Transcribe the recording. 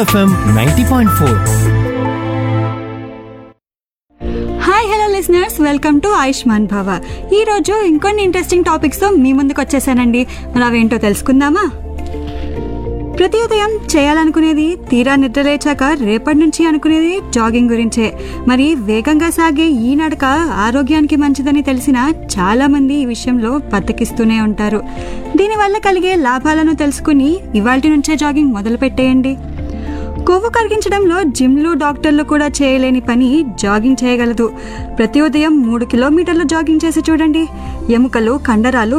FM ninety point four hi hello listeners welcome to Ayushman Bhava ఈ రోజు ఇంకొన్ని ఇంట్రెస్టింగ్ టాపిక్స్ తో మీ ముందుకు వచ్చేసానండి మరి అవేంటో తెలుసుకుందామా ప్రతి ఉదయం చేయాలనుకునేది తీరా నిద్రలేచాక రేపటి నుంచి అనుకునేది జాగింగ్ గురించే మరి వేగంగా సాగే ఈ నడక ఆరోగ్యానికి మంచిదని తెలిసిన చాలా మంది ఈ విషయంలో బద్దకిస్తూనే ఉంటారు దీనివల్ల కలిగే లాభాలను తెలుసుకుని ఇవాల్టి నుంచే జాగింగ్ మొదలు పెట్టేయండి కొవ్వు కరిగించడంలో జిమ్లు డాక్టర్లు కూడా చేయలేని పని జాగింగ్ చేయగలదు ప్రతి ఉదయం మూడు కిలోమీటర్లు జాగింగ్ చేసి చూడండి ఎముకలు కండరాలు